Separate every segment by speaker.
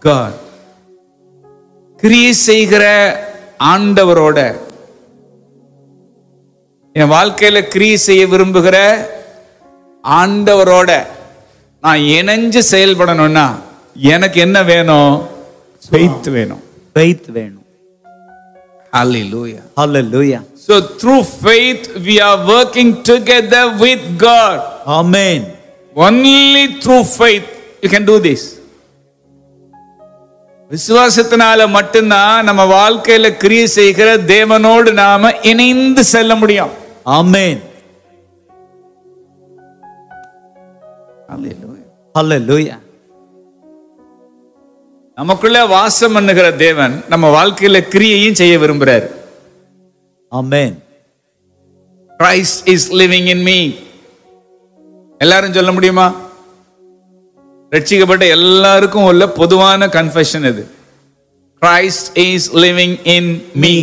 Speaker 1: God கிரியை செய்கிற ஆண்டவரோட என் வாழ்க்கையில கிரியை செய்ய விரும்புகிற ஆண்டவரோட நான் இணைஞ்சு செயல்படணும்னா எனக்கு என்ன வேணும் faith வேணும்
Speaker 2: faith வேணும்
Speaker 1: Hallelujah.
Speaker 2: hallelujah
Speaker 1: So through faith we are working together with God.
Speaker 2: amen
Speaker 1: Only through faith you can do this. விசுவாசத்தினால மட்டும்தான் நம்ம வாழ்க்கையில கிரியை செய்கிற தேவனோடு நாம இணைந்து செல்ல முடியும்
Speaker 2: amen hallelujah
Speaker 1: நமக்குள்ள வாசம் பண்ணுகிற தேவன் நம்ம வாழ்க்கையில கிரியையும் செய்ய விரும்புறாரு
Speaker 2: amen
Speaker 1: Christ is living in me எல்லாரும் சொல்ல முடியுமா ரட்சிக்கப்பட்ட எல்லாருக்கும் உள்ள பொதுவான கன்ஃபெஷன் இது Christ is living in me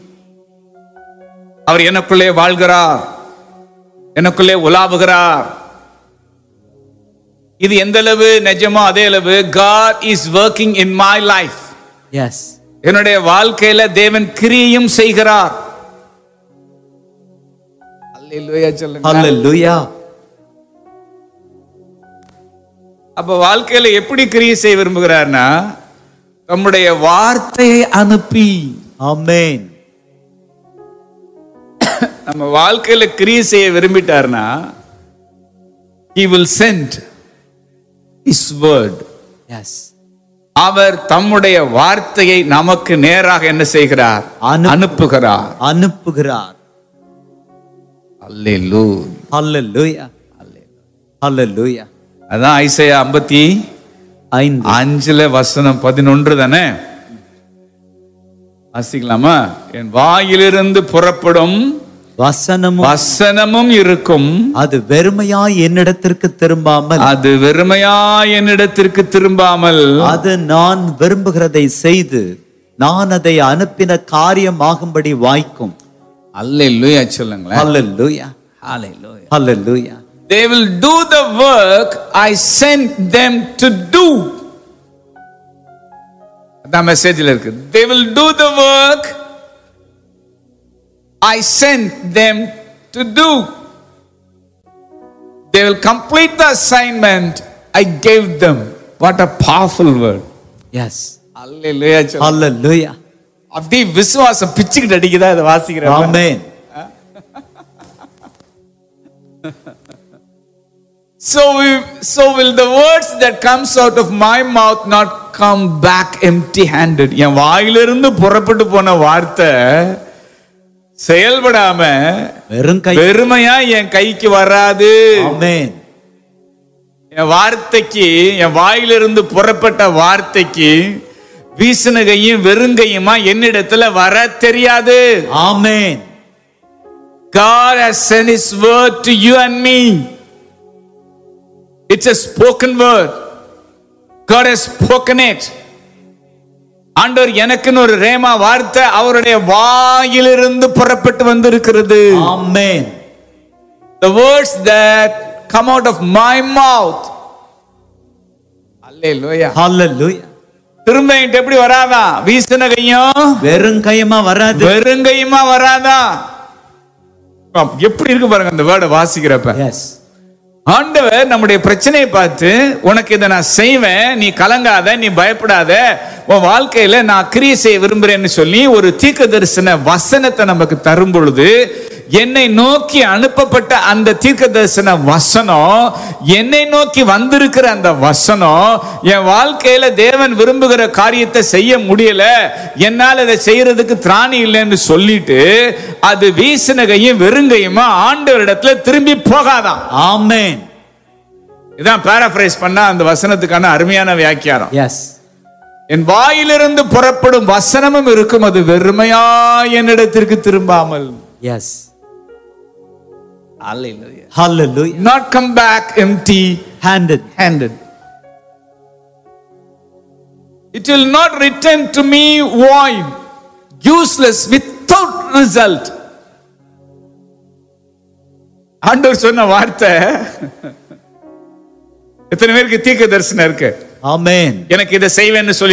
Speaker 1: அவர் எனக்குள்ளே வாழ்கிறார் எனக்குள்ளே உலாவுகிறார் இது எந்த அளவு நிஜமோ அதே அளவு God is working in my life
Speaker 2: yes
Speaker 1: என்னுடைய வாழ்க்கையில தேவன் கிரியையும் செய்கிறார் அல்லேலூயா சொல்லுங்க
Speaker 2: hallelujah
Speaker 1: அப்ப வாழ்க்கையில எப்படி கிரியை செய்ய விரும்புகிறார்னா தம்முடைய வார்த்தையை அனுப்பி
Speaker 2: amen
Speaker 1: நம்ம வாழ்க்கையில கிரியை செய்ய விரும்பிட்டார்னா he will send his word
Speaker 2: yes
Speaker 1: அவர் தம்முடைய வார்த்தையை நமக்கு நேராக என்ன செய்கிறார்
Speaker 2: அனு-
Speaker 1: அனுப்புகிறார்
Speaker 2: அனுப்புகிறார்
Speaker 1: அல்லேலூயா
Speaker 2: hallelujah hallelujah
Speaker 1: அதான் ஐசையா ஐம்பத்தி
Speaker 2: ஐந்து
Speaker 1: அஞ்சுல வசனம் பதினொன்று தானே வாசிக்கலாமா என் வாயிலிருந்து புறப்படும்
Speaker 2: வசனமும்
Speaker 1: வசனமும் இருக்கும்
Speaker 2: அது வெறுமையாய் என்னிடத்திற்கு திரும்பாமல்
Speaker 1: அது வெறுமையா என்னிடத்திற்கு திரும்பாமல்
Speaker 2: அது நான் விரும்புகிறதை செய்து நான் அதை அனுப்பின காரியமாகும்படி வாய்க்கும்
Speaker 1: அல்லேலூயா சொல்லுங்களேன்
Speaker 2: hallelujah
Speaker 1: Hallelujah.
Speaker 2: hallelujah
Speaker 1: They will do the work I sent them to do. அதான் மெசேஜ்ல இருக்கு They will do the work I sent them to do. They will complete the assignment I gave them. What a powerful word.
Speaker 2: yes
Speaker 1: அல்லேலூயா சொல்லுங்க.
Speaker 2: hallelujah
Speaker 1: அப்படியே விசுவாசம் பிச்சுக்கிட்டு அடிக்குதா இதை வாசிக்கிறேன்
Speaker 2: amen
Speaker 1: So, we, so will the words that comes out of my mouth not come back empty handed. என் வாயிலிருந்து புறப்பட்டு போன வார்த்தை செயல்படாம
Speaker 2: வெறும் கை
Speaker 1: வெறுமையா என் கைக்கு வராது
Speaker 2: amen
Speaker 1: என் வார்த்தைக்கு என் வாயிலிருந்து புறப்பட்ட வார்த்தைக்கு வீசனகையும் வெறுங்கையுமா என்னிடத்துல வர தெரியாது
Speaker 2: amen
Speaker 1: God has sent His word to you and me. It's a spoken word. God has spoken it. ஆண்டவர் எனக்குன்னு ஒரு ரேமா வார்த்தை அவருடைய வாயிலிருந்து புறப்பட்டு வந்திருக்கிறது
Speaker 2: amen
Speaker 1: the words that come out of my mouth hallelujah
Speaker 2: hallelujah
Speaker 1: திரும்ப என்கிட்ட எப்படி வராதா வீசின கையும்
Speaker 2: வெறும் கையமா வராது
Speaker 1: வெறுங்கையுமா வராதா எப்படி இருக்கு பாருங்க அந்த வேர்டை வாசிக்கிறப்ப
Speaker 2: yes
Speaker 1: ஆண்டவர் நம்முடைய பிரச்சனையை பார்த்து உனக்கு இதை நான் செய்வேன் நீ கலங்காத நீ பயப்படாத உன் வாழ்க்கையில நான் கிரியை செய்ய விரும்புறேன்னு சொல்லி ஒரு தீர்க்க தரிசன வசனத்தை நமக்கு தரும் பொழுது என்னை நோக்கி அனுப்பப்பட்ட அந்த தீர்க்க தரிசன வசனம் என்னை நோக்கி வந்திருக்கிற அந்த வசனம் என் வாழ்க்கையில தேவன் விரும்புகிற காரியத்தை செய்ய முடியல என்னால் இதை செய்யறதுக்கு திராணி இல்லைன்னு சொல்லிட்டு அது வீசினகையும் வெறுங்கையுமா ஆண்டவரிடத்துல திரும்பி போகாதான்
Speaker 2: amen
Speaker 1: இதான் பேராஃப்ரைஸ் பண்ணா அந்த வசனத்துக்கான அருமையான வியாக்கியானம்
Speaker 2: yes
Speaker 1: என் வாயிலிருந்து புறப்படும் வசனமும் இருக்கும் அது வெறுமையா என்னிடத்திற்கு திரும்பாமல்
Speaker 2: yes hallelujah
Speaker 1: not come back empty
Speaker 2: handed
Speaker 1: handed it will not return to me void useless without result ஆண்டவர் சொன்ன வார்த்தை எத்தனை பேருக்கு தீர்க்க தரிசனம் இருக்கு
Speaker 2: amen
Speaker 1: எனக்கு இதை செய்வேன்னு சொல்லி